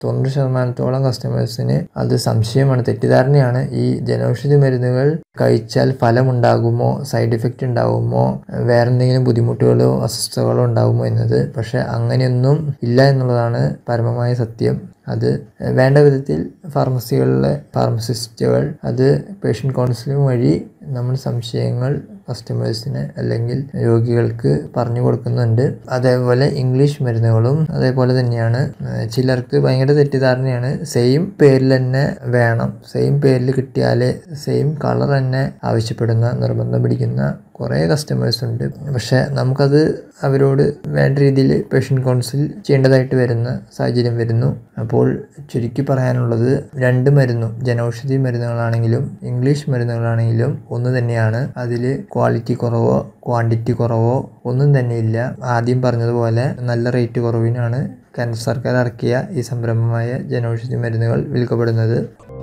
തൊണ്ണൂറ് ശതമാനത്തോളം കസ്റ്റമേഴ്സിന് അത് സംശയമാണ് തെറ്റിദ്ധാരണയാണ് ഈ ജനൌഷധി മരുന്നുകൾ കഴിച്ചാൽ ഫലമുണ്ടാകുമോ സൈഡ് ഇഫക്റ്റ് ഉണ്ടാകുമോ വേറെ എന്തെങ്കിലും ബുദ്ധിമുട്ടുകളോ അസ്വസ്ഥതകളോ ഉണ്ടാകുമോ എന്നത് പക്ഷെ അങ്ങനെയൊന്നും ഇല്ല എന്നുള്ളതാണ് പരമമായ സത്യം അത് വേണ്ട വിധത്തിൽ ഫാർമസികളിലെ ഫാർമസിസ്റ്റുകൾ അത് പേഷ്യൻ്റ് കൗൺസിലിംഗ് വഴി നമ്മൾ സംശയങ്ങൾ കസ്റ്റമേഴ്സിന് അല്ലെങ്കിൽ രോഗികൾക്ക് പറഞ്ഞു കൊടുക്കുന്നുണ്ട് അതേപോലെ ഇംഗ്ലീഷ് മരുന്നുകളും അതേപോലെ തന്നെയാണ് ഏഹ് ചിലർക്ക് ഭയങ്കര തെറ്റിദ്ധാരണയാണ് സെയിം പേരിൽ തന്നെ വേണം സെയിം പേരിൽ കിട്ടിയാലേ സെയിം കളർ തന്നെ ആവശ്യപ്പെടുന്ന നിർബന്ധം പിടിക്കുന്ന കുറേ കസ്റ്റമേഴ്സ് ഉണ്ട് പക്ഷെ നമുക്കത് അവരോട് വേണ്ട രീതിയിൽ പേഷ്യൻ്റ് കൗൺസിൽ ചെയ്യേണ്ടതായിട്ട് വരുന്ന സാഹചര്യം വരുന്നു അപ്പോൾ ചുരുക്കി പറയാനുള്ളത് രണ്ട് മരുന്നും ജനൌഷധി മരുന്നുകളാണെങ്കിലും ഇംഗ്ലീഷ് മരുന്നുകളാണെങ്കിലും ഒന്ന് തന്നെയാണ് അതിൽ ക്വാളിറ്റി കുറവോ ക്വാണ്ടിറ്റി കുറവോ ഒന്നും തന്നെയില്ല ആദ്യം പറഞ്ഞതുപോലെ നല്ല റേറ്റ് കുറവിനാണ് കേന്ദ്ര സർക്കാർ ഇറക്കിയ ഈ സംരംഭമായ ജനൌഷധി മരുന്നുകൾ വിൽക്കപ്പെടുന്നത്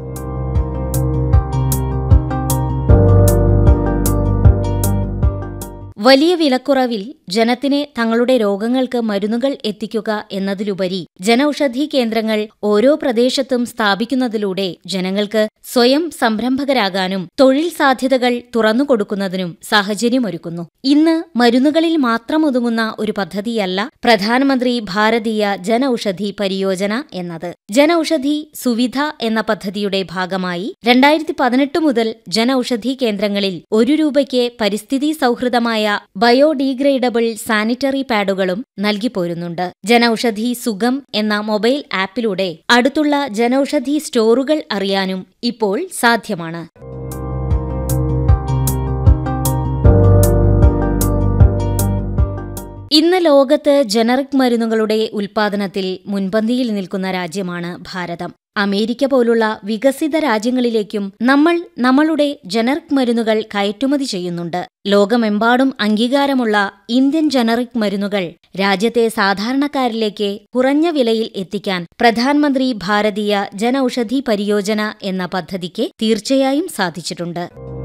വലിയ വിലക്കുറവിൽ ജനത്തിന് തങ്ങളുടെ രോഗങ്ങൾക്ക് മരുന്നുകൾ എത്തിക്കുക എന്നതിലുപരി ജനൌഷധി കേന്ദ്രങ്ങൾ ഓരോ പ്രദേശത്തും സ്ഥാപിക്കുന്നതിലൂടെ ജനങ്ങൾക്ക് സ്വയം സംരംഭകരാകാനും തൊഴിൽ സാധ്യതകൾ തുറന്നുകൊടുക്കുന്നതിനും സാഹചര്യമൊരുക്കുന്നു ഇന്ന് മരുന്നുകളിൽ മാത്രം ഒതുങ്ങുന്ന ഒരു പദ്ധതിയല്ല പ്രധാനമന്ത്രി ഭാരതീയ ജനൌഷധി പരിയോജന എന്നത് ജനൌഷധി സുവിധ എന്ന പദ്ധതിയുടെ ഭാഗമായി രണ്ടായിരത്തി പതിനെട്ട് മുതൽ ജനൌഷധി കേന്ദ്രങ്ങളിൽ ഒരു രൂപയ്ക്ക് പരിസ്ഥിതി സൗഹൃദമായ ബയോഡീഗ്രേഡബിൾ സാനിറ്ററി പാഡുകളും നൽകിപ്പോരുന്നുണ്ട് ജനൌഷധി സുഗം എന്ന മൊബൈൽ ആപ്പിലൂടെ അടുത്തുള്ള ജനൌഷധി സ്റ്റോറുകൾ അറിയാനും ഇപ്പോൾ സാധ്യമാണ് ഇന്ന് ലോകത്ത് ജനറിക് മരുന്നുകളുടെ ഉൽപാദനത്തിൽ മുൻപന്തിയിൽ നിൽക്കുന്ന രാജ്യമാണ് ഭാരതം അമേരിക്ക പോലുള്ള വികസിത രാജ്യങ്ങളിലേക്കും നമ്മൾ നമ്മളുടെ ജനറിക് മരുന്നുകൾ കയറ്റുമതി ചെയ്യുന്നുണ്ട് ലോകമെമ്പാടും അംഗീകാരമുള്ള ഇന്ത്യൻ ജനറിക് മരുന്നുകൾ രാജ്യത്തെ സാധാരണക്കാരിലേക്ക് കുറഞ്ഞ വിലയിൽ എത്തിക്കാൻ പ്രധാനമന്ത്രി ഭാരതീയ ജനൌഷധി പരിയോജന എന്ന പദ്ധതിക്ക് തീർച്ചയായും സാധിച്ചിട്ടുണ്ട്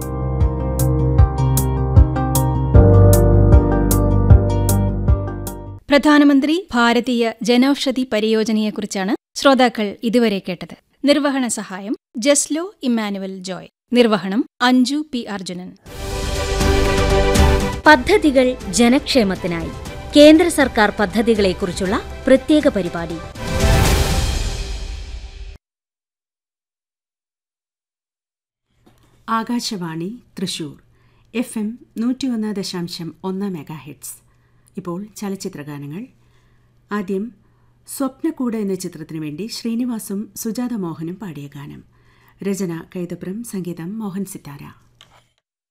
പ്രധാനമന്ത്രി ഭാരതീയ ജനൌഷധി പരിയോജനയെക്കുറിച്ചാണ് ശ്രോതാക്കൾ ഇതുവരെ കേട്ടത് നിർവഹണ സഹായം ജസ്ലോ ഇമ്മാനുവൽ ജോയ് നിർവഹണം അഞ്ജു പി അർജുനൻ പദ്ധതികൾ ജനക്ഷേമത്തിനായി കേന്ദ്ര സർക്കാർ പദ്ധതികളെക്കുറിച്ചുള്ള പ്രത്യേക പരിപാടി ആകാശവാണി തൃശൂർ എഫ് എം നൂറ്റി ഒന്ന് ദശാംശം ഒന്ന് മെഗാ ഹെഡ്സ് ഇപ്പോൾ ചലച്ചിത്രഗാനങ്ങൾ ആദ്യം സ്വപ്നക്കൂട് എന്ന ചിത്രത്തിനു വേണ്ടി ശ്രീനിവാസും സുജാത മോഹനും പാടിയ ഗാനം രചന കൈതപ്രം സംഗീതം മോഹൻ സിത്താര